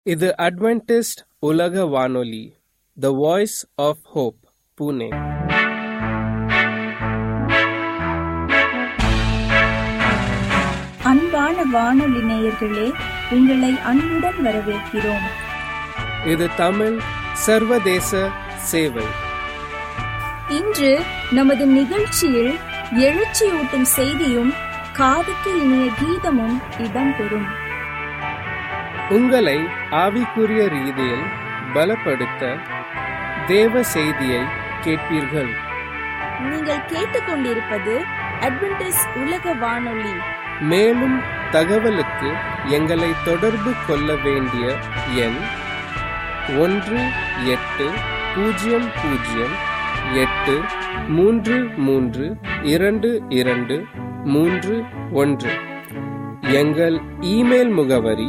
இது அட்வென்டிஸ்ட் உலக வானொலி the voice of hope Pune அன்பான வானொலி நேயர்களே உங்களை அன்புடன் வரவேற்கிறோம் இது தமிழ் சர்வதேச சேவை இன்று நமது நிகழ்ச்சியில் எழுச்சியூட்டும் செய்தியும் காதுக்கு இனிய கீதமும் இடம்பெறும் உங்களை ஆவிக்குரிய ரீதியில் பலப்படுத்த தேவ செய்தியை கேட்பீர்கள் நீங்கள் கேட்டுக்கொண்டிருப்பது அட்வென்டிஸ் உலக வானொலி மேலும் தகவலுக்கு எங்களை தொடர்பு கொள்ள வேண்டிய எண் ஒன்று எட்டு பூஜ்ஜியம் பூஜ்ஜியம் எட்டு மூன்று மூன்று இரண்டு இரண்டு மூன்று ஒன்று எங்கள் இமெயில் முகவரி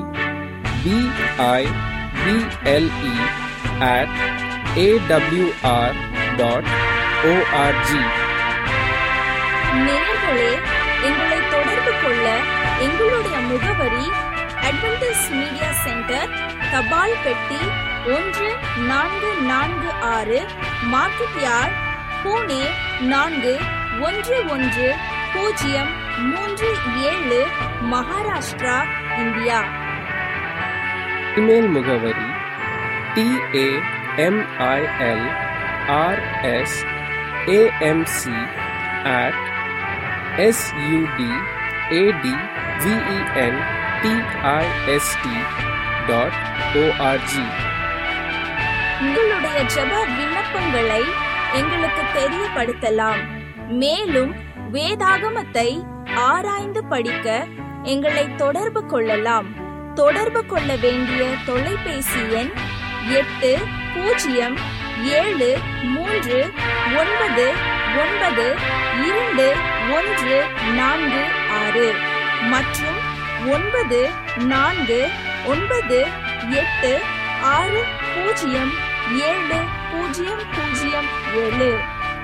BIBLE at AWR dot ORG நேயர்களே எங்களை தொடர்பு கொள்ள எங்களுடைய முகவரி அட்வென்டிஸ் மீடியா சென்டர் தபால் பெட்டி ஒன்று நான்கு நான்கு ஆறு மார்க்கெட் யார்ட் பூனே நான்கு ஒன்று ஒன்று பூஜ்ஜியம் மூன்று ஏழு மகாராஷ்டிரா இந்தியா இமெயில் முகவரி TAMIL RS AMC at SUD AD VEN DIST dot ORG உங்களுடைய ஜெப விண்ணப்பங்களை எங்களுக்கு தெரியப்படுத்தலாம் மேலும் வேதாகமத்தை ஆராய்ந்து படிக்க எங்களை தொடர்பு கொள்ளலாம் தொடர்பு கொள்ள வேண்டிய தொலைபேசி எண் எட்டு பூஜ்ஜியம் ஏழு மூன்று ஒன்பது ஒன்பது இரண்டு ஒன்று நான்கு ஆறு மற்றும் ஒன்பது நான்கு ஒன்பது எட்டு ஆறு பூஜ்ஜியம் ஏழு பூஜ்ஜியம் பூஜ்ஜியம் ஏழு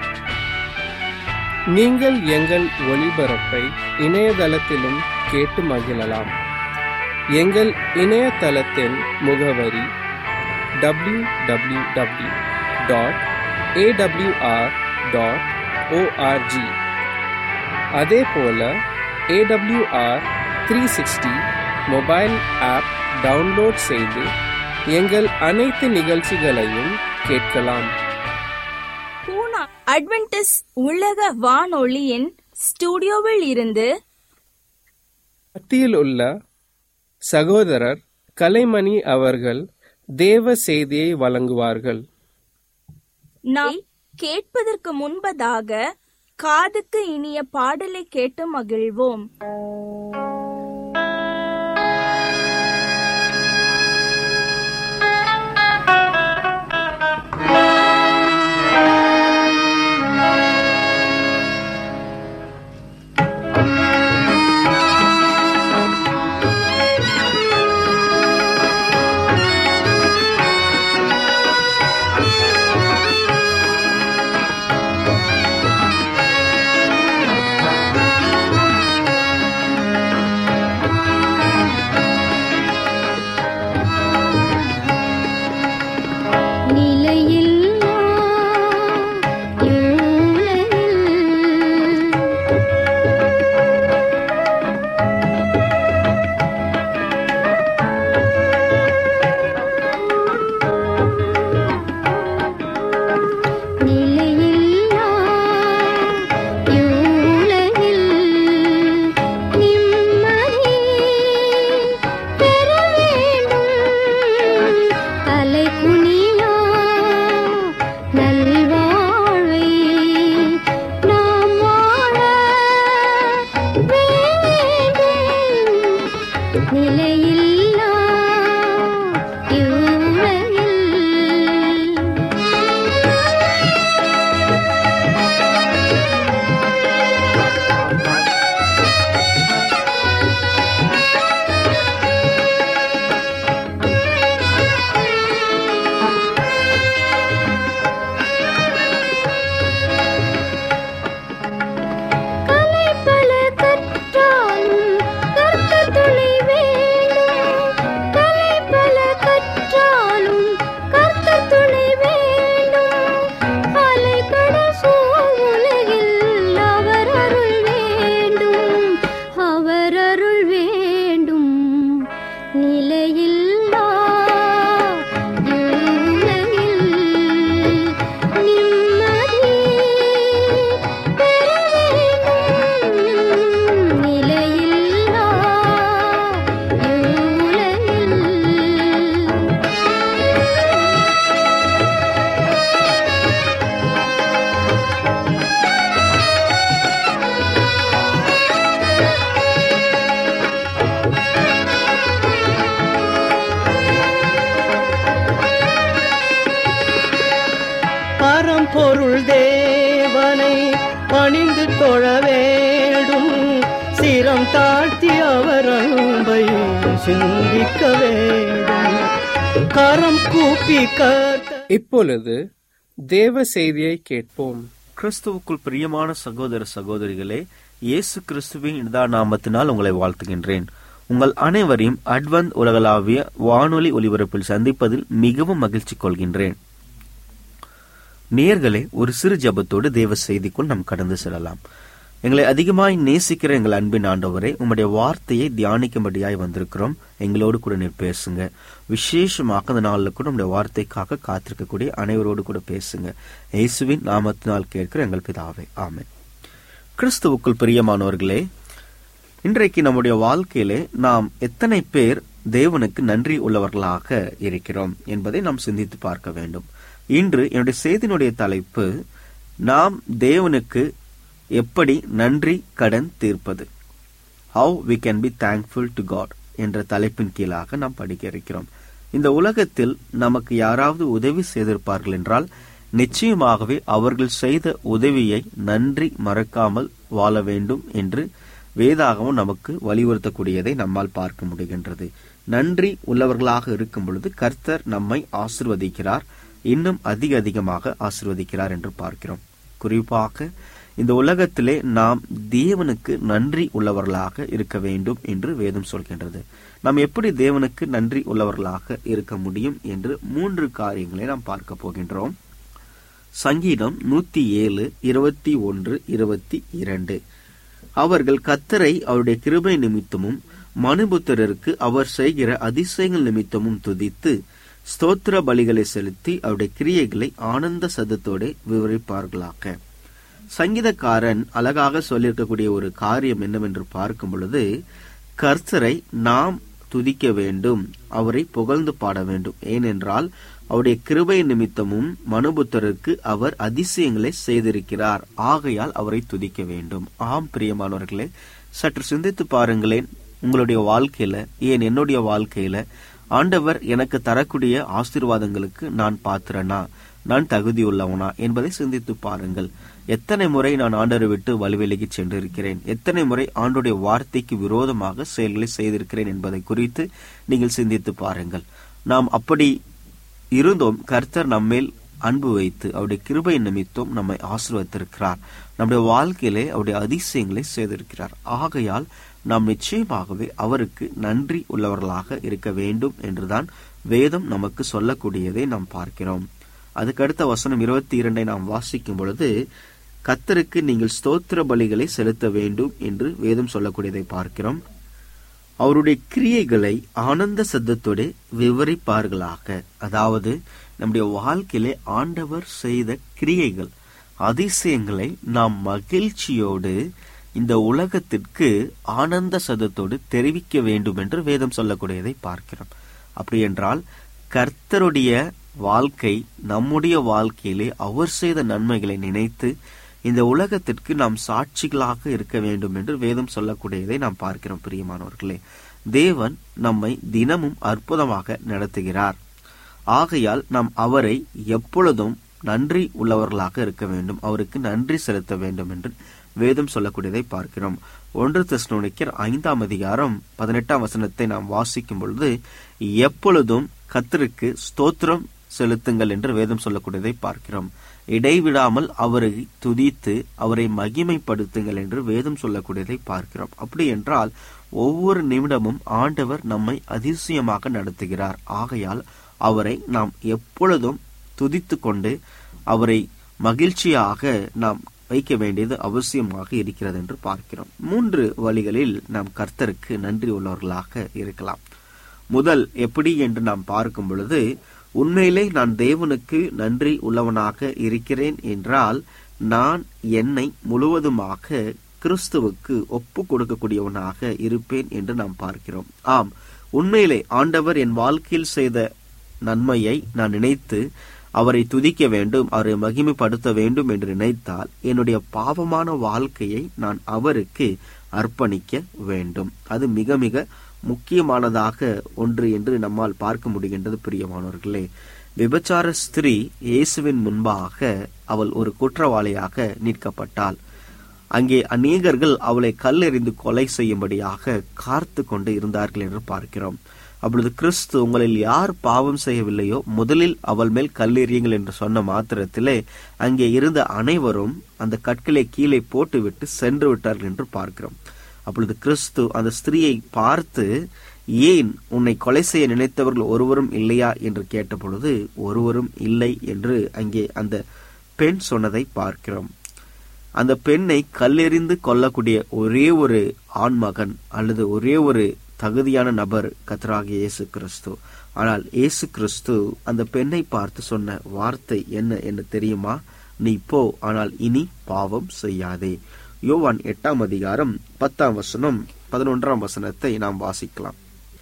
நீங்கள் எங்கள் ஒளிபரப்பை இணையதளத்திலும் கேட்டு மகிழலாம் எங்கள் இணையதளத்தின் முகவரி W W W dot AWR dot ORG அதே போல AWR three sixty mobile app download செய்து எங்கள் அனைத்து நிகழ்ச்சிகளையும் கேட்கலாம் பூனா அட்வென்டிஸ் உலக வானொலியின் ஸ்டுடியோவில் இருந்து மத்தியில் உள்ள சகோதரர் கலைமணி அவர்கள் தேவ செய்தியை வழங்குவார்கள் நாம் கேட்பதற்கு முன்பதாக காதுக்கு இனிய பாடலை கேட்டு மகிழ்வோம் ஆ பணிந்து தொழ வேண்டும் சிரம் தாழ்த்தி அவர் அன்பை சிந்திக்க வேண்டும் கரம் கூப்பி கர்த்த இப்பொழுது தேவ செய்தியை கேட்போம் கிறிஸ்துவுக்குள் பிரியமான சகோதர சகோதரிகளே இயேசு கிறிஸ்துவின் இனிதா நாமத்தினால் உங்களை வாழ்த்துகின்றேன் உங்கள் அனைவரையும் அட்வந்த் உலகளாவிய வானொலி ஒலிபரப்பில் சந்திப்பதில் மிகவும் மகிழ்ச்சி கொள்கின்றேன் நேயர்களே ஒரு சிறு ஜபத்தோடு தேவ செய்திக்குள் நாம் கடந்து செல்லலாம் எங்களை அதிகமாய் நேசிக்கிற எங்கள் அன்பின் ஆண்டவரே உம்முடைய வார்த்தையை தியானிக்கும்படியாய் வந்திருக்கிறோம் எங்களோடு கூட நீர் பேசுங்க விசேஷமாக அந்த நாளில் கூட உங்களுடைய வார்த்தைக்காக காத்திருக்கக்கூடிய அனைவரோடு கூட பேசுங்க இயேசுவின் நாமத்தினால் கேட்கிற எங்கள் பிதாவே ஆமென் கிறிஸ்துவுக்குள் பிரியமானவர்களே இன்றைக்கு நம்முடைய வாழ்க்கையிலே நாம் எத்தனை பேர் தேவனுக்கு நன்றி உள்ளவர்களாக இருக்கிறோம் என்பதை நாம் சிந்தித்து பார்க்க வேண்டும் இன்று என்னுடைய செய்தியினுடைய தலைப்பு நாம் தேவனுக்கு எப்படி நன்றி கடன் தீர்ப்பது how we can be thankful to God என்ற தலைப்பின் கீழாக நாம் படிக்க இருக்கிறோம் இந்த உலகத்தில் நமக்கு யாராவது உதவி செய்திருப்பார்கள் என்றால் நிச்சயமாகவே அவர்கள் செய்த உதவியை நன்றி மறக்காமல் வாழ வேண்டும் என்று வேதாகமும் நமக்கு வலியுறுத்தக்கூடியதை நம்மால் பார்க்க முடிகின்றது நன்றி உள்ளவர்களாக இருக்கும் பொழுது கர்த்தர் நம்மை ஆசிர்வதிக்கிறார் இன்னும் அதிக அதிகமாக ஆசிர்வதிக்கிறார் என்று பார்க்கிறோம் குறிப்பாக இந்த உலகத்திலே நாம் தேவனுக்கு நன்றி உள்ளவர்களாக இருக்க வேண்டும் என்று வேதம் சொல்கின்றது நாம் எப்படி தேவனுக்கு நன்றி உள்ளவர்களாக இருக்க முடியும் என்று மூன்று காரியங்களை நாம் பார்க்க போகின்றோம் சங்கீதம் நூத்தி ஏழு இருபத்தி ஒன்று இருபத்தி இரண்டு அவர்கள் கத்தரை அவருடைய கிருபை நிமித்தமும் மனுபுத்திரருக்கு அவர் செய்கிற அதிசயங்கள் நிமித்தமும் துதித்து ஸ்தோத்திர பலிகளை செலுத்தி அவருடைய கிரியைகளை ஆனந்த சதத்தோட விவரிப்பார்களாக சங்கீதக்காரன் அழகாக சொல்லியிருக்கக்கூடிய ஒரு காரியம் என்னவென்று பார்க்கும் பொழுது கர்த்தரை நாம் துதிக்க வேண்டும் அவரை புகழ்ந்து பாட வேண்டும் ஏனென்றால் அவருடைய கிருபை நிமித்தமும் மனுபுத்தருக்கு அவர் அதிசயங்களை செய்திருக்கிறார் ஆகையால் அவரை துதிக்க வேண்டும் ஆம் பிரியமானவர்களே சற்று சிந்தித்து பாருங்களேன் உங்களுடைய வாழ்க்கையில ஏன் என்னுடைய வாழ்க்கையில ஆண்டவர் எனக்கு தரக்கூடிய ஆசீர்வாதங்களுக்கு நான் பாத்திரனா நான் தகுதியுள்ளவனா என்பதை சிந்தித்து பாருங்கள் எத்தனை முறை நான் ஆண்டரை விட்டு வலுவிலகி சென்றிருக்கிறேன் எத்தனை முறை ஆண்டுடைய வார்த்தைக்கு விரோதமாக செயல்களை செய்திருக்கிறேன் என்பதை குறித்து நீங்கள் சிந்தித்து பாருங்கள் நாம் அப்படி இருந்தோம் கர்த்தர் நம்மேல் அன்பு வைத்து அவருடைய கிருபை நிமித்தம் நம்மை ஆசீர்வதித்திருக்கிறார் நம்முடைய வாழ்க்கையிலே அவருடைய அதிசயங்களை செய்திருக்கிறார் ஆகையால் நாம் நிச்சயமாகவே அவருக்கு நன்றி உள்ளவர்களாக இருக்க வேண்டும் என்றுதான் வேதம் நமக்கு சொல்லக்கூடியதை நாம் பார்க்கிறோம் அதுக்கடுத்த வசனம் இருபத்தி இரண்டை நாம் வாசிக்கும் பொழுது கத்தருக்கு நீங்கள் ஸ்தோத்திர பலிகளை செலுத்த வேண்டும் என்று வேதம் சொல்லக்கூடியதை பார்க்கிறோம் அவருடைய கிரியைகளை ஆனந்த சத்தத்தோடு விவரிப்பார்களாக அதாவது நம்முடைய வாழ்க்கையிலே ஆண்டவர் செய்த கிரியைகள் அதிசயங்களை நாம் மகிழ்ச்சியோடு இந்த உலகத்திற்கு ஆனந்த சதத்தோடு தெரிவிக்க வேண்டும் என்று வேதம் சொல்லக்கூடியதை பார்க்கிறோம் அப்படி என்றால் கர்த்தருடைய வாழ்க்கை நம்முடைய வாழ்க்கையிலே அவர் செய்த நன்மைகளை நினைத்து இந்த உலகத்திற்கு நாம் சாட்சிகளாக இருக்க வேண்டும் என்று வேதம் சொல்லக்கூடியதை நாம் பார்க்கிறோம் பிரியமானவர்களே தேவன் நம்மை தினமும் அற்புதமாக நடத்துகிறார் ஆகையால் நாம் அவரை எப்பொழுதும் நன்றி உள்ளவர்களாக இருக்க வேண்டும் அவருக்கு நன்றி செலுத்த வேண்டும் என்று வேதம் சொல்லக்கூடியதை பார்க்கிறோம் ஒன்று தெஸ்னோனிக்கர் ஐந்தாம் அதிகாரம் பதினெட்டாம் வசனத்தை நாம் வாசிக்கும் பொழுது எப்பொழுதும் கத்தருக்கு ஸ்தோத்திரம் செலுத்துங்கள் என்று வேதம் சொல்லக்கூடியதை பார்க்கிறோம் இடைவிடாமல் அவரை துதித்து அவரை மகிமைப்படுத்துங்கள் என்று வேதம் சொல்லக்கூடியதை பார்க்கிறோம் அப்படி என்றால் ஒவ்வொரு நிமிடமும் ஆண்டவர் நம்மை அதிசயமாக நடத்துகிறார் ஆகையால் அவரை நாம் எப்பொழுதும் துதித்து கொண்டு அவரை மகிழ்ச்சியாக நாம் வைக்க வேண்டியது அவசியமாக இருக்கிறது என்று பார்க்கிறோம் மூன்று வழிகளில் நாம் கர்த்தருக்கு நன்றி உள்ளவர்களாக இருக்கலாம் முதல் எப்படி என்று நாம் பார்க்கும் பொழுது உண்மையிலே நான் தேவனுக்கு நன்றி உள்ளவனாக இருக்கிறேன் என்றால் நான் என்னை முழுவதுமாக கிறிஸ்துவுக்கு ஒப்பு கொடுக்கக்கூடியவனாக இருப்பேன் என்று நாம் பார்க்கிறோம் ஆம் உண்மையிலே ஆண்டவர் என் வாழ்க்கையில் செய்த நன்மையை நான் நினைத்து அவரை துதிக்க வேண்டும் அவரை மகிமைப்படுத்த வேண்டும் என்று நினைத்தால் என்னுடைய பாவமான வாழ்க்கையை நான் அவருக்கு அர்ப்பணிக்க வேண்டும் அது மிக மிக முக்கியமானதாக ஒன்று என்று நம்மால் பார்க்க முடிகின்றது பிரியமானவர்களே விபச்சார ஸ்திரீ இயேசுவின் முன்பாக அவள் ஒரு குற்றவாளியாக நிற்கப்பட்டாள் அங்கே அநேகர்கள் அவளை கல்லெறிந்து கொலை செய்யும்படியாக காத்து கொண்டு இருந்தார்கள் என்று பார்க்கிறோம் அப்பொழுது கிறிஸ்து உங்களில் யார் பாவம் செய்யவில்லையோ முதலில் அவள் மேல் கல்லெறியுங்கள் என்று சொன்ன மாத்திரத்திலே அங்கே இருந்த அனைவரும் அந்த கற்களை கீழே போட்டுவிட்டு சென்று விட்டார்கள் என்று பார்க்கிறோம் அப்பொழுது கிறிஸ்து அந்த ஸ்திரீயை பார்த்து ஏன் உன்னை கொலை செய்ய நினைத்தவர்கள் ஒருவரும் இல்லையா என்று கேட்டபொழுது ஒருவரும் இல்லை என்று அங்கே அந்த பெண் சொன்னதை பார்க்கிறோம் அந்த பெண்ணை கல்லெறிந்து கொல்லக்கூடிய ஒரே ஒரு ஆண்மகன் அல்லது ஒரே ஒரு தகுதியான நபர் கத்தராகிய இயேசு கிறிஸ்து ஆனால் இயேசு கிறிஸ்து அந்த பெண்ணை பார்த்து சொன்ன வார்த்தை என்ன என்று தெரியுமா நீ போ ஆனால் இனி பாவம் செய்யாதே யோவான் எட்டாம் அதிகாரம் பத்தாம் வசனம் பதினொன்றாம் வசனத்தை நாம் வாசிக்கலாம்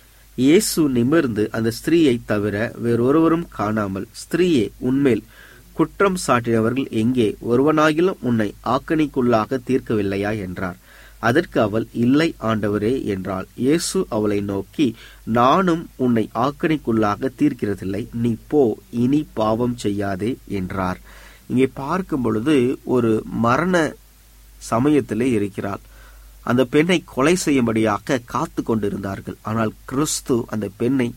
இயேசு நிமிர்ந்து அந்த ஸ்திரீயை தவிர வேறொருவரும் காணாமல் ஸ்திரீயே உன்மேல் குற்றம் சாட்டினவர்கள் எங்கே ஒருவனாகிலும் உன்னை ஆக்கணிக்குள்ளாக தீர்க்கவில்லையா என்றார் அதற்கு அவள் இல்லை ஆண்டவரே என்றாள் இயேசு அவளை நோக்கி நானும் உன்னை ஆக்கணிக்குள்ளாக தீர்க்கிறதில்லை நீ போ இனி பாவம் செய்யாதே என்றார் இங்கே பார்க்கும் பொழுது ஒரு மரண சமயத்திலே இருக்கிறாள் அந்த பெண்ணை கொலை செய்யும்படியாக காத்து கொண்டிருந்தார்கள் ஆனால் கிறிஸ்து அந்த பெண்ணை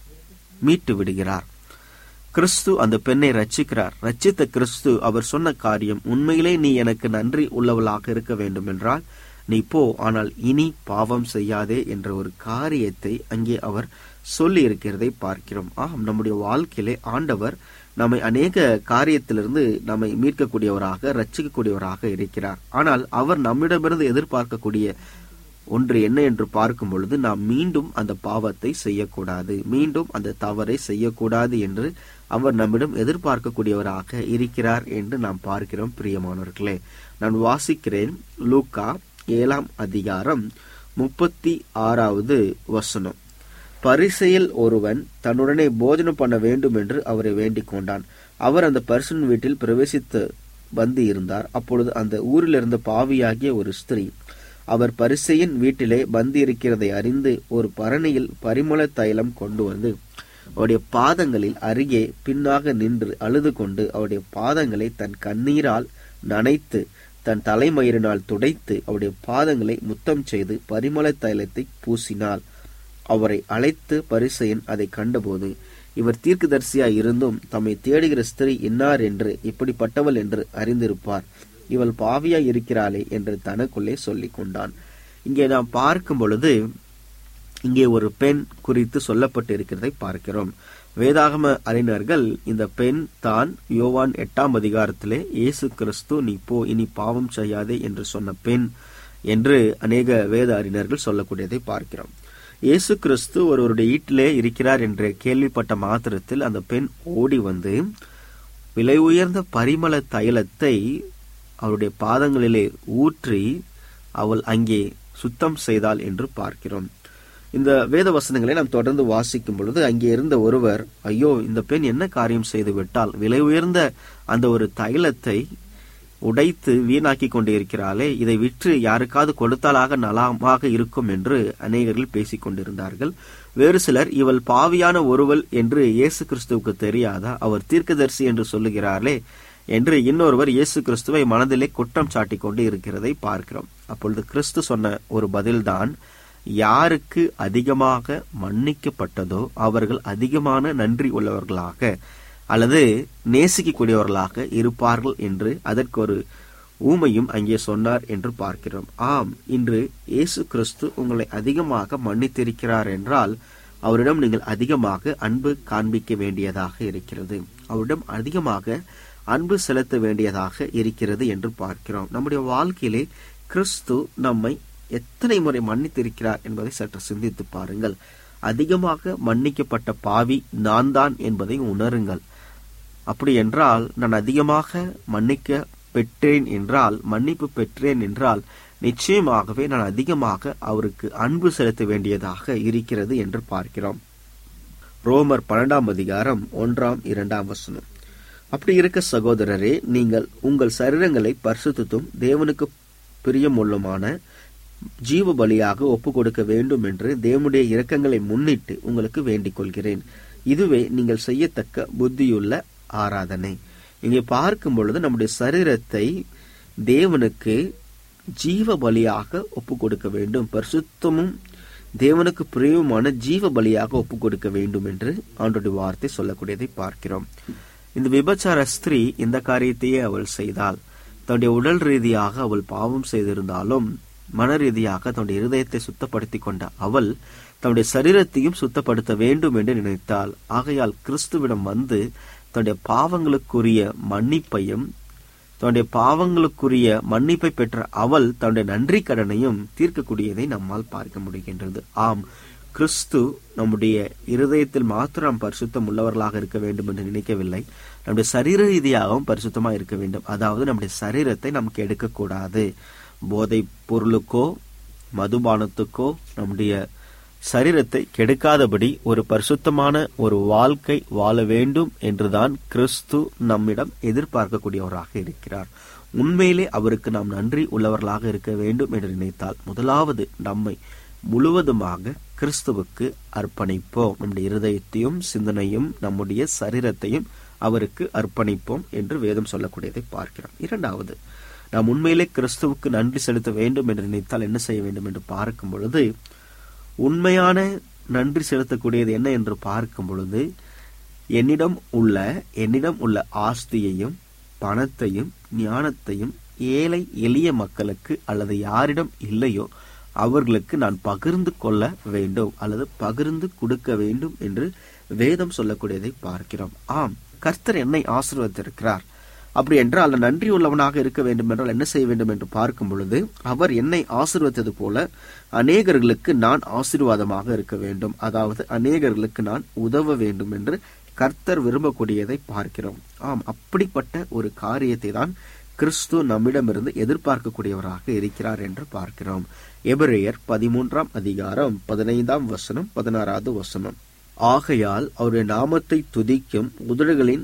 மீட்டு விடுகிறார் கிறிஸ்து அந்த பெண்ணை ரட்சிக்கிறார் ரட்சித்த கிறிஸ்து அவர் சொன்ன காரியம் உண்மையிலே நீ எனக்கு நன்றி உள்ளவளாக இருக்க வேண்டும் என்றால் நீ போ ஆனால் இனி பாவம் செய்யாதே என்ற ஒரு காரியத்தை அங்கே அவர் சொல்லி இருக்கிறதை பார்க்கிறோம் ஆம் நம்முடைய வாழ்க்கையிலே ஆண்டவர் நம்மை அநேக காரியத்திலிருந்து நம்மை மீட்கக்கூடியவராக ரட்சிக்கக்கூடியவராக இருக்கிறார் ஆனால் அவர் நம்மிடமிருந்து எதிர்பார்க்கக்கூடிய ஒன்று என்ன என்று பார்க்கும் பொழுது நாம் மீண்டும் அந்த பாவத்தை செய்யக்கூடாது மீண்டும் அந்த தவறை செய்யக்கூடாது என்று அவர் நம்மிடம் எதிர்பார்க்கக்கூடியவராக இருக்கிறார் என்று நாம் பார்க்கிறோம் பிரியமானவர்களே நான் வாசிக்கிறேன் லூக்கா ஏழாம் அதிகாரம் முப்பத்தி ஆறாவது வசனம் பரிசையில் ஒருவன் தன்னுடனே போஜனம் பண்ண வேண்டும் என்று அவரை வேண்டிக் கொண்டான் அவர் அந்த பரிசன் வீட்டில் பிரவேசித்து வந்து இருந்தார் அப்பொழுது அந்த ஊரில் இருந்த பாவியாகிய ஒரு ஸ்திரீ அவர் பரிசையின் வீட்டிலே பந்தி இருக்கிறதை அறிந்து ஒரு பரணியில் பரிமள தைலம் கொண்டு வந்து அவருடைய பாதங்களில் அருகே பின்னாக நின்று அழுது கொண்டு அவருடைய பாதங்களை தன் கண்ணீரால் நனைத்து தன் தலைமயிரினால் துடைத்து அவருடைய பாதங்களை முத்தம் செய்து பரிமள தைலத்தை பூசினாள் அவரை அழைத்து பரிசையன் அதை கண்டபோது இவர் தீர்க்கதரிசியாய் இருந்தும் தம்மை தேடுகிற ஸ்திரீ இன்னார் என்று இப்படிப்பட்டவள் என்று அறிந்திருப்பார் இவள் பாவியாய் இருக்கிறாளே என்று தனக்குள்ளே சொல்லிக் கொண்டான் இங்கே நாம் பார்க்கும் பொழுது இங்கே ஒரு பெண் குறித்து சொல்லப்பட்டு இருக்கிறதை பார்க்கிறோம் வேதாகம அறிஞர்கள் இந்த பெண் தான் யோவான் எட்டாம் அதிகாரத்திலே இயேசு கிறிஸ்து நீ போ இனி பாவம் செய்யாதே என்று சொன்ன பெண் என்று அநேக வேத அறிஞர்கள் சொல்லக்கூடியதை பார்க்கிறோம் இயேசு கிறிஸ்து ஒருவருடைய வீட்டிலே இருக்கிறார் என்று கேள்விப்பட்ட மாத்திரத்தில் அந்த பெண் ஓடி வந்து விலை உயர்ந்த பரிமள தைலத்தை அவருடைய பாதங்களிலே ஊற்றி அவள் அங்கே சுத்தம் செய்தாள் என்று பார்க்கிறோம் இந்த வேத வசனங்களை நாம் தொடர்ந்து வாசிக்கும் பொழுது அங்கே இருந்த ஒருவர் ஐயோ இந்த பெண் என்ன காரியம் செய்து விட்டால் விலை உயர்ந்த அந்த ஒரு தைலத்தை உடைத்து வீணாக்கி கொண்டு இருக்கிறாளே இதை விற்று யாருக்காவது கொடுத்தாலாக நலமாக இருக்கும் என்று அநேகர்கள் பேசிக் கொண்டிருந்தார்கள் வேறு சிலர் இவள் பாவியான ஒருவள் என்று இயேசு கிறிஸ்துவுக்கு தெரியாதா அவர் தீர்க்கதரிசி என்று சொல்லுகிறார்களே என்று இன்னொருவர் இயேசு கிறிஸ்துவை மனதிலே குற்றம் சாட்டிக் கொண்டு இருக்கிறதை பார்க்கிறோம் அப்பொழுது கிறிஸ்து சொன்ன ஒரு பதில்தான் யாருக்கு அதிகமாக மன்னிக்கப்பட்டதோ அவர்கள் அதிகமான நன்றி உள்ளவர்களாக அல்லது நேசிக்கக்கூடியவர்களாக இருப்பார்கள் என்று அதற்கு ஒரு ஊமையும் அங்கே சொன்னார் என்று பார்க்கிறோம் ஆம் இன்று இயேசு கிறிஸ்து உங்களை அதிகமாக மன்னித்திருக்கிறார் என்றால் அவரிடம் நீங்கள் அதிகமாக அன்பு காண்பிக்க வேண்டியதாக இருக்கிறது அவரிடம் அதிகமாக அன்பு செலுத்த வேண்டியதாக இருக்கிறது என்று பார்க்கிறோம் நம்முடைய வாழ்க்கையிலே கிறிஸ்து நம்மை எத்தனை முறை மன்னித்திருக்கிறார் என்பதை சற்று சிந்தித்து பாருங்கள் அதிகமாக மன்னிக்கப்பட்ட பாவி நான் தான் என்பதை உணருங்கள் அப்படி என்றால் நான் அதிகமாக மன்னிக்க பெற்றேன் என்றால் மன்னிப்பு பெற்றேன் என்றால் நிச்சயமாகவே நான் அதிகமாக அவருக்கு அன்பு செலுத்த வேண்டியதாக இருக்கிறது என்று பார்க்கிறோம் ரோமர் பன்னெண்டாம் அதிகாரம் ஒன்றாம் இரண்டாம் வசனம் அப்படி இருக்க சகோதரரே நீங்கள் உங்கள் சரீரங்களை பரிசுத்தும் தேவனுக்கு பிரியமுள்ளமான ஜீவ பலியாக ஒப்பு கொடுக்க வேண்டும் என்று தேவனுடைய இரக்கங்களை முன்னிட்டு உங்களுக்கு வேண்டிக் கொள்கிறேன் இதுவே நீங்கள் செய்யத்தக்க புத்தியுள்ள ஆராதனை இங்கே பார்க்கும் பொழுது நம்முடைய சரீரத்தை தேவனுக்கு ஜீவ பலியாக ஒப்பு கொடுக்க வேண்டும் பரிசுத்தமும் தேவனுக்கு பிரியமான ஜீவ பலியாக ஒப்பு கொடுக்க வேண்டும் என்று ஆண்டோடைய வார்த்தை சொல்லக்கூடியதை பார்க்கிறோம் இந்த விபச்சார ஸ்திரீ இந்த காரியத்தையே அவள் செய்தாள் தன்னுடைய உடல் ரீதியாக அவள் பாவம் செய்திருந்தாலும் மன ரீதியாக தன்னுடைய இருதயத்தை சுத்தப்படுத்திக் கொண்ட அவள் தன்னுடைய சரீரத்தையும் சுத்தப்படுத்த வேண்டும் என்று நினைத்தாள் ஆகையால் கிறிஸ்துவிடம் வந்து தன்னுடைய பாவங்களுக்குரிய மன்னிப்பையும் தன்னுடைய பாவங்களுக்குரிய மன்னிப்பை பெற்ற அவள் தன்னுடைய நன்றி கடனையும் தீர்க்கக்கூடியதை நம்மால் பார்க்க முடிகின்றது ஆம் கிறிஸ்து நம்முடைய இருதயத்தில் மாத்திரம் பரிசுத்தம் உள்ளவர்களாக இருக்க வேண்டும் என்று நினைக்கவில்லை நம்முடைய சரீர ரீதியாகவும் பரிசுத்தமா இருக்க வேண்டும் அதாவது நம்முடைய சரீரத்தை நமக்கு எடுக்கக்கூடாது போதை பொருளுக்கோ மதுபானத்துக்கோ நம்முடைய சரீரத்தை கெடுக்காதபடி ஒரு பரிசுத்தமான ஒரு வாழ்க்கை வாழ வேண்டும் என்றுதான் கிறிஸ்து நம்மிடம் எதிர்பார்க்கக்கூடியவராக இருக்கிறார் உண்மையிலே அவருக்கு நாம் நன்றி உள்ளவர்களாக இருக்க வேண்டும் என்று நினைத்தால் முதலாவது நம்மை முழுவதுமாக கிறிஸ்துவுக்கு அர்ப்பணிப்போம் நம்முடைய இருதயத்தையும் சிந்தனையும் நம்முடைய சரீரத்தையும் அவருக்கு அர்ப்பணிப்போம் என்று வேதம் சொல்லக்கூடியதை பார்க்கிறோம் இரண்டாவது நாம் உண்மையிலே கிறிஸ்துவுக்கு நன்றி செலுத்த வேண்டும் என்று நினைத்தால் என்ன செய்ய வேண்டும் என்று பார்க்கும் பொழுது உண்மையான நன்றி செலுத்தக்கூடியது என்ன என்று பார்க்கும் பொழுது என்னிடம் உள்ள என்னிடம் உள்ள ஆஸ்தியையும் பணத்தையும் ஞானத்தையும் ஏழை எளிய மக்களுக்கு அல்லது யாரிடம் இல்லையோ அவர்களுக்கு நான் பகிர்ந்து கொள்ள வேண்டும் அல்லது பகிர்ந்து கொடுக்க வேண்டும் என்று வேதம் சொல்லக்கூடியதை பார்க்கிறோம் ஆம் கர்த்தர் என்னை ஆசீர்வதித்திருக்கிறார் அப்படி என்றால் நன்றி உள்ளவனாக இருக்க வேண்டும் என்றால் என்ன செய்ய வேண்டும் என்று பார்க்கும் பொழுது அவர் என்னை ஆசீர்வதித்தது போல அநேகர்களுக்கு நான் ஆசீர்வாதமாக இருக்க வேண்டும் அதாவது அநேகர்களுக்கு நான் உதவ வேண்டும் என்று கர்த்தர் விரும்பக்கூடியதை பார்க்கிறோம் ஆம் அப்படிப்பட்ட ஒரு காரியத்தை தான் கிறிஸ்து நம்மிடமிருந்து எதிர்பார்க்கக்கூடியவராக இருக்கிறார் என்று பார்க்கிறோம் எபிரேயர் பதிமூன்றாம் அதிகாரம் பதினைந்தாம் வசனம் பதினாறாவது வசனம் ஆகையால் அவருடைய நாமத்தை துதிக்கும் உதடுகளின்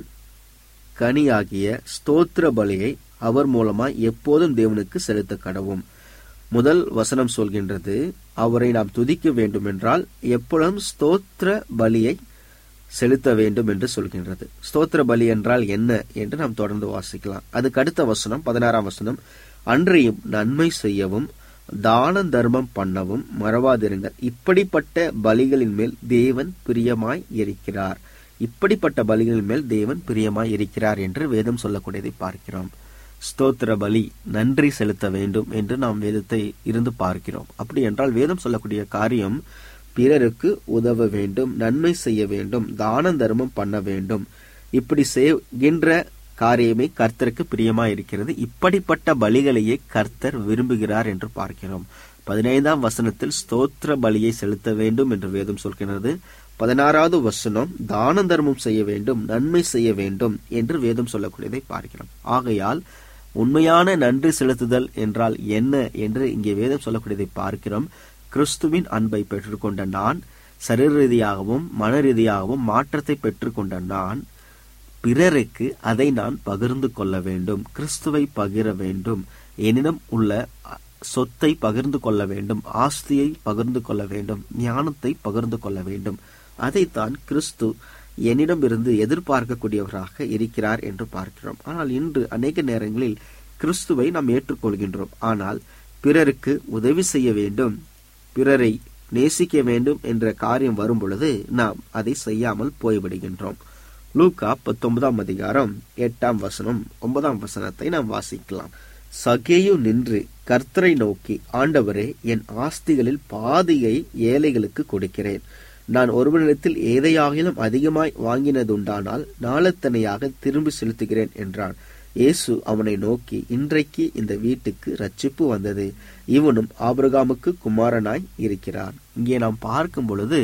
கனியாகிய ஸ்தோத்திர பலியை அவர் மூலமாய் எப்போதும் தேவனுக்கு செலுத்த கடவும் முதல் வசனம் சொல்கின்றது அவரை நாம் துதிக்க வேண்டும் என்றால் எப்பொழுதும் ஸ்தோத்திர பலியை செலுத்த வேண்டும் என்று சொல்கின்றது ஸ்தோத்திர பலி என்றால் என்ன என்று நாம் தொடர்ந்து வாசிக்கலாம் அதுக்கு அடுத்த வசனம் பதினாறாம் வசனம் அன்றையும் நன்மை செய்யவும் தான தர்மம் பண்ணவும் மறவாதிருங்கள் இப்படிப்பட்ட பலிகளின் மேல் தேவன் பிரியமாய் இருக்கிறார் இப்படிப்பட்ட பலிகளின் மேல் தேவன் பிரியமாய் இருக்கிறார் என்று வேதம் சொல்லக்கூடியதை பார்க்கிறோம் ஸ்தோத்திர பலி நன்றி செலுத்த வேண்டும் என்று நாம் வேதத்தை இருந்து பார்க்கிறோம் அப்படி என்றால் வேதம் சொல்லக்கூடிய காரியம் பிறருக்கு உதவ வேண்டும் நன்மை செய்ய வேண்டும் தான தர்மம் பண்ண வேண்டும் இப்படி செய்கின்ற காரியமே கர்த்தருக்கு பிரியமா இருக்கிறது இப்படிப்பட்ட பலிகளையே கர்த்தர் விரும்புகிறார் என்று பார்க்கிறோம் பதினைந்தாம் வசனத்தில் ஸ்தோத்திர பலியை செலுத்த வேண்டும் என்று வேதம் சொல்கிறது பதினாறாவது வசனம் தான தர்மம் செய்ய வேண்டும் நன்மை செய்ய வேண்டும் என்று வேதம் சொல்லக்கூடியதை பார்க்கிறோம் ஆகையால் உண்மையான நன்றி செலுத்துதல் என்றால் என்ன என்று இங்கே வேதம் சொல்லக்கூடியதை பார்க்கிறோம் கிறிஸ்துவின் அன்பை பெற்றுக்கொண்ட நான் சரீர ரீதியாகவும் மன ரீதியாகவும் மாற்றத்தை பெற்றுக்கொண்ட நான் பிறருக்கு அதை நான் பகிர்ந்து கொள்ள வேண்டும் கிறிஸ்துவை பகிர வேண்டும் என்னிடம் உள்ள சொத்தை பகிர்ந்து கொள்ள வேண்டும் ஆஸ்தியை பகிர்ந்து கொள்ள வேண்டும் ஞானத்தை பகிர்ந்து கொள்ள வேண்டும் அதைத்தான் கிறிஸ்து என்னிடமிருந்து எதிர்பார்க்கக்கூடியவராக இருக்கிறார் என்று பார்க்கிறோம் ஆனால் இன்று அநேக நேரங்களில் கிறிஸ்துவை நாம் ஏற்றுக்கொள்கின்றோம் ஆனால் பிறருக்கு உதவி செய்ய வேண்டும் பிறரை நேசிக்க வேண்டும் என்ற காரியம் வரும் பொழுது நாம் அதை செய்யாமல் போய்விடுகின்றோம் லூக்கா பத்தொன்பதாம் அதிகாரம் எட்டாம் வசனம் ஒன்பதாம் வசனத்தை நாம் வாசிக்கலாம் சகேயு நின்று கர்த்தரை நோக்கி ஆண்டவரே என் ஆஸ்திகளில் பாதியை ஏழைகளுக்கு கொடுக்கிறேன் நான் ஒருவனிடத்தில் ஏதையாகிலும் அதிகமாய் வாங்கினதுண்டானால் நாளத்தனையாக திரும்பி செலுத்துகிறேன் என்றான் இயேசு அவனை நோக்கி இன்றைக்கு இந்த வீட்டுக்கு ரட்சிப்பு வந்தது இவனும் ஆபிரகாமுக்கு குமாரனாய் இருக்கிறான் இங்கே நாம் பார்க்கும் பொழுது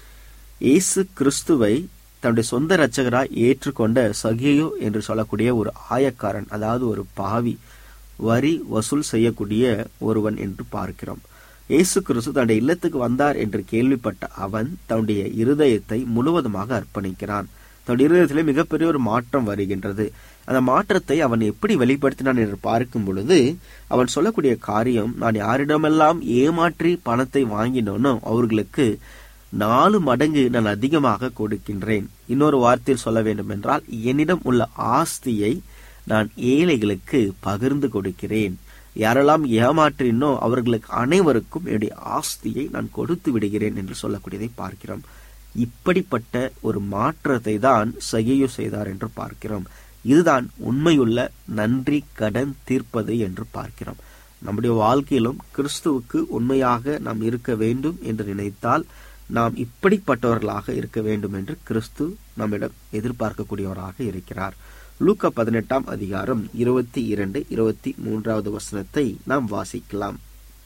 இயேசு கிறிஸ்துவை தன்னுடைய சொந்த இரட்சகராய் ஏற்றுக்கொண்ட சகியோ என்று சொல்லக்கூடிய ஒரு ஆயக்காரன் அதாவது ஒரு பாவி வரி வசூல் செய்யக்கூடிய ஒருவன் என்று பார்க்கிறோம் இயேசு கிறிஸ்து தன்னுடைய இல்லத்துக்கு வந்தார் என்று கேள்விப்பட்ட அவன் தன்னுடைய இருதயத்தை முழுவதுமாக அர்ப்பணிக்கிறான் தன்னுடைய இருதயத்திலே மிகப்பெரிய ஒரு மாற்றம் வருகின்றது அந்த மாற்றத்தை அவன் எப்படி வெளிப்படுத்தினான் என்று பார்க்கும் பொழுது அவன் சொல்லக்கூடிய காரியம் நான் யாரிடமெல்லாம் ஏமாற்றி பணத்தை வாங்கினோனோ அவர்களுக்கு நாலு மடங்கு நான் அதிகமாக கொடுக்கின்றேன் இன்னொரு வார்த்தையில் சொல்ல வேண்டும் என்றால் என்னிடம் உள்ள ஆஸ்தியை நான் ஏழைகளுக்கு பகிர்ந்து கொடுக்கிறேன் யாரெல்லாம் ஏமாற்றினோ அவர்களுக்கு அனைவருக்கும் என்னுடைய ஆஸ்தியை நான் கொடுத்து விடுகிறேன் என்று சொல்லக்கூடியதை பார்க்கிறோம் இப்படிப்பட்ட ஒரு மாற்றத்தை தான் சகியு செய்தார் என்று பார்க்கிறோம் இதுதான் உண்மையுள்ள நன்றி கடன் தீர்ப்பது என்று பார்க்கிறோம் நம்முடைய வாழ்க்கையிலும் கிறிஸ்துவுக்கு உண்மையாக நாம் இருக்க வேண்டும் என்று நினைத்தால் நாம் இப்படிப்பட்டவர்களாக இருக்க வேண்டும் என்று கிறிஸ்து நம்மிடம் எதிர்பார்க்கக்கூடியவராக இருக்கிறார் லூக்கா பதினெட்டாம் அதிகாரம் இருபத்தி இரண்டு இருபத்தி மூன்றாவது வசனத்தை நாம் வாசிக்கலாம்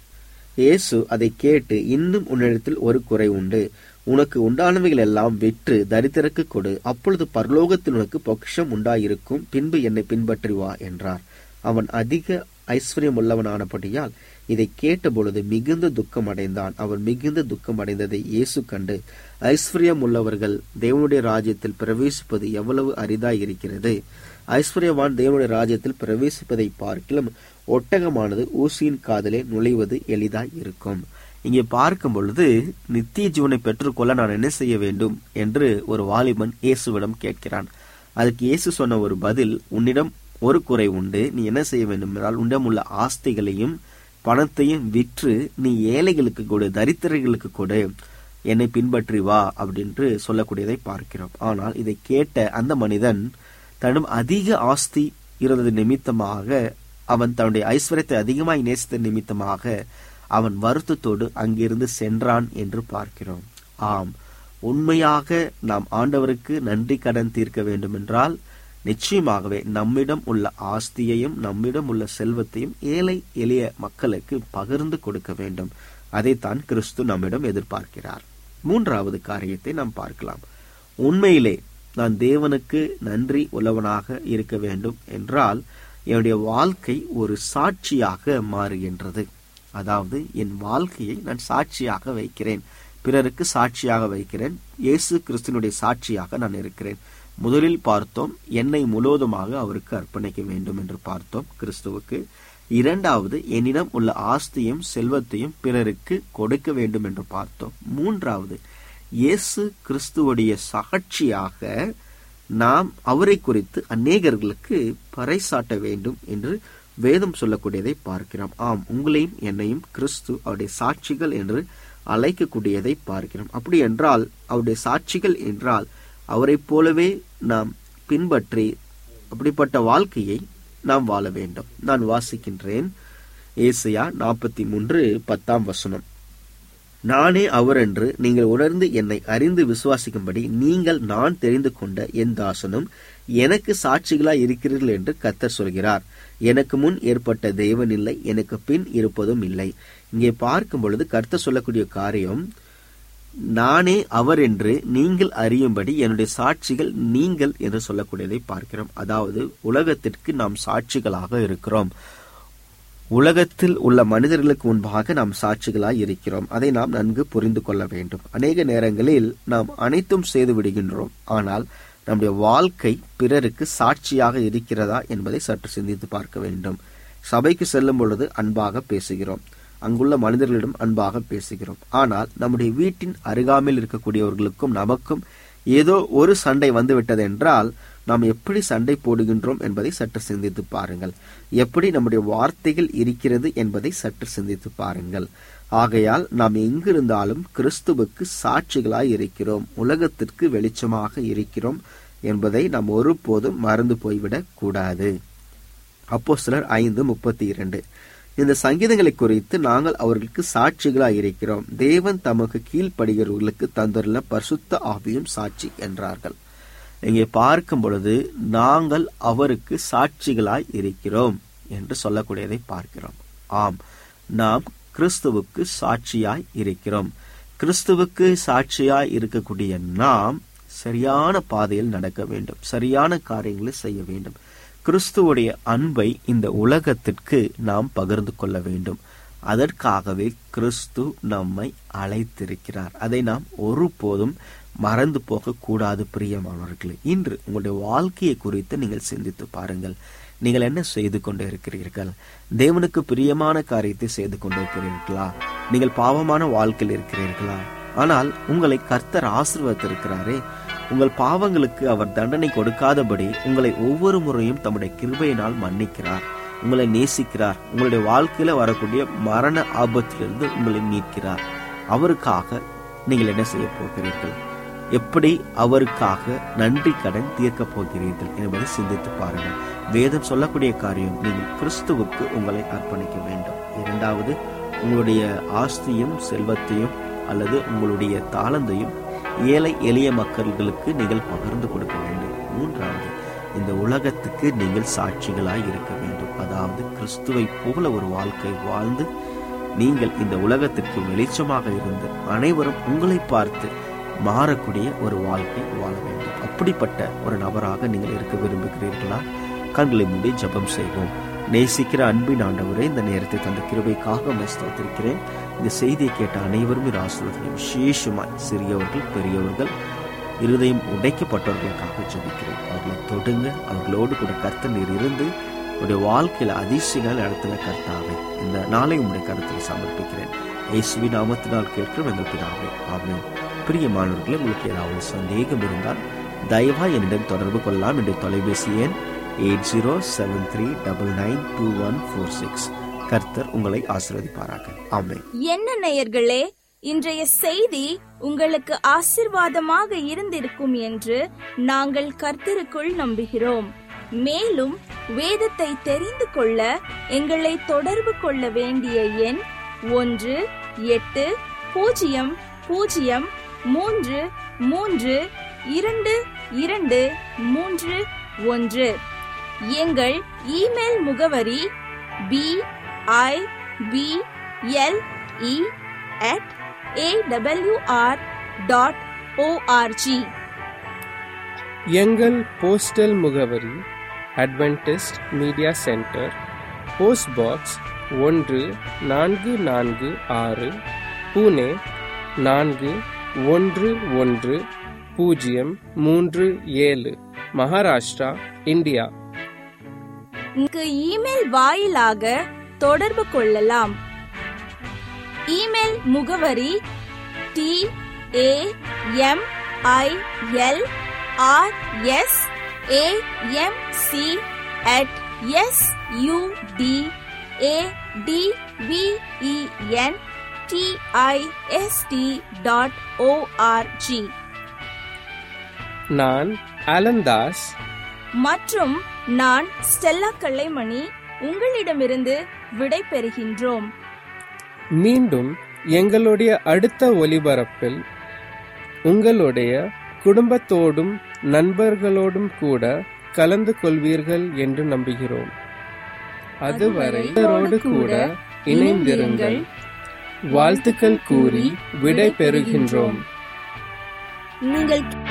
இயேசு அதை கேட்டு இன்னும் உன்னிடத்தில் ஒரு குறை உண்டு உனக்கு உண்டானவைகள் எல்லாம் விற்று தரித்திரக்கு கொடு அப்பொழுது பரலோகத்தில் உனக்கு பொக்கிஷம் உண்டாயிருக்கும் பின்பு என்னை பின்பற்றி வா என்றார் அவன் அதிக ஐஸ்வர்யம் உள்ளவனானபடியால் இதை கேட்டபொழுது மிகுந்த துக்கம் அடைந்தான் அவன் மிகுந்த துக்கம் அடைந்ததை இயேசு கண்டு ஐஸ்வர்யம் உள்ளவர்கள் தேவனுடைய ராஜ்யத்தில் பிரவேசிப்பது எவ்வளவு அரிதாய் இருக்கிறது ஐஸ்வர்யவான் தேவனுடைய ராஜ்யத்தில் பிரவேசிப்பதை பார்க்கிலும் ஒட்டகமானது ஊசியின் காதலே நுழைவது எளிதாய் இருக்கும் இங்கே பார்க்கும் பொழுது நித்திய ஜீவனை பெற்றுக்கொள்ள நான் என்ன செய்ய வேண்டும் என்று ஒரு வாலிபன் இயேசுவிடம் கேட்கிறான் அதுக்கு இயேசு சொன்ன ஒரு பதில் உன்னிடம் ஒரு குறை உண்டு நீ என்ன செய்ய வேண்டும் என்றால் உன்னிடம் உள்ள ஆஸ்திகளையும் பணத்தையும் விற்று நீ ஏழைகளுக்கு கொடு தரித்திரர்களுக்கு கொடு என்னை பின்பற்றி வா அப்படின்று சொல்லக்கூடியதை பார்க்கிறோம் ஆனால் இதை கேட்ட அந்த மனிதன் தன்னும் அதிக ஆஸ்தி இருந்தது நிமித்தமாக அவன் தன்னுடைய ஐஸ்வர்யத்தை அதிகமாய் நேசித்த நிமித்தமாக அவன் வருத்தத்தோடு அங்கிருந்து சென்றான் என்று பார்க்கிறோம் ஆம் உண்மையாக நாம் ஆண்டவருக்கு நன்றி கடன் தீர்க்க வேண்டும் என்றால் நிச்சயமாகவே நம்மிடம் உள்ள ஆஸ்தியையும் நம்மிடம் உள்ள செல்வத்தையும் ஏழை எளிய மக்களுக்கு பகிர்ந்து கொடுக்க வேண்டும் அதைத்தான் கிறிஸ்து நம்மிடம் எதிர்பார்க்கிறார் மூன்றாவது காரியத்தை நாம் பார்க்கலாம் உண்மையிலே நான் தேவனுக்கு நன்றி உள்ளவனாக இருக்க வேண்டும் என்றால் என்னுடைய வாழ்க்கை ஒரு சாட்சியாக மாறுகின்றது அதாவது என் வாழ்க்கையை நான் சாட்சியாக வைக்கிறேன் பிறருக்கு சாட்சியாக வைக்கிறேன் இயேசு கிறிஸ்துனுடைய சாட்சியாக நான் இருக்கிறேன் முதலில் பார்த்தோம் என்னை முழுவதுமாக அவருக்கு அர்ப்பணிக்க வேண்டும் என்று பார்த்தோம் கிறிஸ்துவுக்கு இரண்டாவது என்னிடம் உள்ள ஆஸ்தியும் செல்வத்தையும் பிறருக்கு கொடுக்க வேண்டும் என்று பார்த்தோம் மூன்றாவது இயேசு கிறிஸ்துவுடைய சாட்சியாக நாம் அவரை குறித்து அநேகர்களுக்கு பறைசாட்ட வேண்டும் என்று வேதம் சொல்லக்கூடியதை பார்க்கிறோம் ஆம் உங்களையும் என்னையும் கிறிஸ்து அவருடைய சாட்சிகள் என்று அழைக்கக்கூடியதை பார்க்கிறோம் அப்படி என்றால் அவருடைய சாட்சிகள் என்றால் அவரைப் போலவே நாம் பின்பற்றி அப்படிப்பட்ட வாழ்க்கையை நாம் வாழ வேண்டும் நான் வாசிக்கின்றேன் ஏசியா நாற்பத்தி மூன்று பத்தாம் வசனம் நானே அவர் என்று நீங்கள் உணர்ந்து என்னை அறிந்து விசுவாசிக்கும்படி நீங்கள் நான் தெரிந்து கொண்ட என் தாசனும் எனக்கு சாட்சிகளாய் இருக்கிறீர்கள் என்று கத்தர் சொல்கிறார் எனக்கு முன் ஏற்பட்ட தெய்வன் இல்லை எனக்கு பின் இருப்பதும் இல்லை இங்கே பார்க்கும் பொழுது கர்த்தர் சொல்லக்கூடிய காரியம் நானே அவர் என்று நீங்கள் அறியும்படி என்னுடைய சாட்சிகள் நீங்கள் என்று சொல்லக்கூடியதை பார்க்கிறோம் அதாவது உலகத்திற்கு நாம் சாட்சிகளாக இருக்கிறோம் உலகத்தில் உள்ள மனிதர்களுக்கு முன்பாக நாம் சாட்சிகளாய் இருக்கிறோம் அதை நாம் நன்கு புரிந்து கொள்ள வேண்டும் அநேக நேரங்களில் நாம் அனைத்தும் செய்து விடுகின்றோம் ஆனால் நம்முடைய வாழ்க்கை பிறருக்கு சாட்சியாக இருக்கிறதா என்பதை சற்று சிந்தித்து பார்க்க வேண்டும் சபைக்கு செல்லும் பொழுது அன்பாக பேசுகிறோம் அங்குள்ள மனிதர்களிடம் அன்பாக பேசுகிறோம் ஆனால் நம்முடைய வீட்டின் அருகாமையில் இருக்கக்கூடியவர்களுக்கும் நமக்கும் ஏதோ ஒரு சண்டை வந்துவிட்டது என்றால் நாம் எப்படி சண்டை போடுகின்றோம் என்பதை சற்று சிந்தித்து பாருங்கள் எப்படி நம்முடைய வார்த்தைகள் இருக்கிறது என்பதை சற்று சிந்தித்து பாருங்கள் ஆகையால் நாம் எங்கிருந்தாலும் கிறிஸ்துவுக்கு சாட்சிகளாய் இருக்கிறோம் உலகத்திற்கு வெளிச்சமாக இருக்கிறோம் என்பதை நாம் ஒருபோதும் மறந்து போய்விடக் கூடாது அப்போ சிலர் ஐந்து முப்பத்தி இரண்டு இந்த சங்கீதங்களை குறித்து நாங்கள் அவர்களுக்கு சாட்சிகளாய் இருக்கிறோம் தேவன் தமக்கு கீழ்ப்படுகிறவர்களுக்கு தந்துள்ள பரிசுத்த ஆவியும் சாட்சி என்றார்கள் இங்கே பார்க்கும் பொழுது நாங்கள் அவருக்கு சாட்சிகளாய் இருக்கிறோம் என்று சொல்லக்கூடியதை பார்க்கிறோம் ஆம் நாம் கிறிஸ்துவுக்கு சாட்சியாய் இருக்கிறோம் கிறிஸ்துவுக்கு சாட்சியாய் இருக்கக்கூடிய நாம் சரியான பாதையில் நடக்க வேண்டும் சரியான காரியங்களை செய்ய வேண்டும் கிறிஸ்துவுடைய அன்பை இந்த உலகத்திற்கு நாம் பகிர்ந்து கொள்ள வேண்டும் அதற்காகவே கிறிஸ்து நம்மை அழைத்திருக்கிறார் அதை நாம் ஒருபோதும் மறந்து போக கூடாது பிரியமானவர்களே இன்று உங்களுடைய வாழ்க்கையை குறித்து நீங்கள் சிந்தித்து பாருங்கள் நீங்கள் என்ன செய்து கொண்டு இருக்கிறீர்கள் தேவனுக்கு பிரியமான காரியத்தை செய்து கொண்டு இருக்கிறீர்களா நீங்கள் பாவமான வாழ்க்கையில் இருக்கிறீர்களா ஆனால் உங்களை கர்த்தர் ஆசிர்வத்திருக்கிறாரே உங்கள் பாவங்களுக்கு அவர் தண்டனை கொடுக்காதபடி உங்களை ஒவ்வொரு முறையும் தம்முடைய கிருபையினால் மன்னிக்கிறார் உங்களை நேசிக்கிறார் உங்களுடைய வாழ்க்கையில வரக்கூடிய மரண ஆபத்திலிருந்து உங்களை மீட்கிறார் அவருக்காக நீங்கள் என்ன செய்ய போகிறீர்கள் எப்படி அவருக்காக நன்றி கடன் தீர்க்க போகிறீர்கள் என்பதை சிந்தித்து பாருங்கள் வேதம் சொல்லக்கூடிய காரியம் நீங்கள் கிறிஸ்துவுக்கு உங்களை அர்ப்பணிக்க வேண்டும் இரண்டாவது உங்களுடைய ஆஸ்தியும் செல்வத்தையும் அல்லது உங்களுடைய தாளந்தையும் ஏழை எளிய மக்கள்களுக்கு நீங்கள் பகிர்ந்து கொடுக்க வேண்டும் மூன்றாவது இந்த உலகத்துக்கு நீங்கள் சாட்சிகளாய் இருக்க வேண்டும் அதாவது கிறிஸ்துவை போல ஒரு வாழ்க்கை வாழ்ந்து நீங்கள் இந்த உலகத்திற்கு வெளிச்சமாக இருந்து அனைவரும் உங்களை பார்த்து மாறக்கூடிய ஒரு வாழ்க்கை வாழ வேண்டும் அப்படிப்பட்ட ஒரு நபராக நீங்கள் இருக்க விரும்புகிறீர்களா கண்களை மூடி ஜெபம் செய்வோம் நேசிக்கிற அன்பின் ஆண்டவரே இந்த நேரத்தை தந்த கிருபைக்காக உம்மை ஸ்தோத்திரிக்கிறேன் இந்த செய்தியை கேட்ட அனைவரும் இது ஆசிரியர்கள் விசேஷமாய் சிறியவர்கள் பெரியவர்கள் இருதயம் உடைக்கப்பட்டவர்களுக்காக ஜெபிக்கிறேன் அவர்களை தொடுங்க அவர்களோடு கூட கர்த்தர் நீர் இருந்து உடைய வாழ்க்கையில் அதிசயங்கள் நடத்தின கர்த்தாவே இந்த நாளை உங்களுடைய கருத்தில் சமர்ப்பிக்கிறேன் இயேசுவி நாமத்தினால் கேட்கிறோம் எங்கள் பிதாவே ஆமென் பிரியமானவர்களே உங்களுக்கு ஏதாவது சந்தேகம் இருந்தால் தயவாய் என்னிடம் தொடர்பு கொள்ளலாம் என்ற தொலைபேசி எண் eight zero seven three double nine two one four six கர்த்தர் உங்களை ஆசீர்வதிப்பாராக ஆமென் என்ன நேயர்களே இன்றைய செய்தி உங்களுக்கு ஆசிர்வாதமாக இருந்திருக்கும் என்று நாங்கள் கர்த்தருக்குள் நம்புகிறோம் மேலும் வேதத்தை தெரிந்து கொள்ள எங்களை தொடர்பு கொள்ள வேண்டிய எண் ஒன்று எட்டு பூஜ்ஜியம் பூஜ்ஜியம் மூன்று மூன்று இரண்டு இரண்டு மூன்று ஒன்று எங்கள் இமெயில் முகவரி B I B L E at AWR dot ORG எங்கள் போஸ்டல் முகவரி Adventist media centre post box ஒன்று நான்கு நான்கு ஆறு புனே நான்கு ஒன்று ஒன்று பூஜ்ஜியம் மூன்று ஏழு மகாராஷ்டிரா இந்தியா இங்கு இமெயில் வாயிலாக தொடர்பு கொள்ளலாம் இமெயில் முகவரி T A M I L R S A M C at S U D A D B E N T I S T dot ORG நான் அலந்தாஸ் மற்றும் நான் ஸ்டெல்லா கல்லைமணி உங்களிடமிருந்து விடை பெறுகின்றோம் மீண்டும் எங்களுடைய அடுத்த ஒலிபரப்பில் உங்களுடைய குடும்பத்தோடும் நண்பர்களோடும் கூட கலந்து கொள்வீர்கள் என்று நம்புகிறோம் அதுவரை இவரோடு கூட இணைந்திருங்கள் வாழ்த்துக்கள் கூறி விடை பெறுகின்றோம் நீங்கள்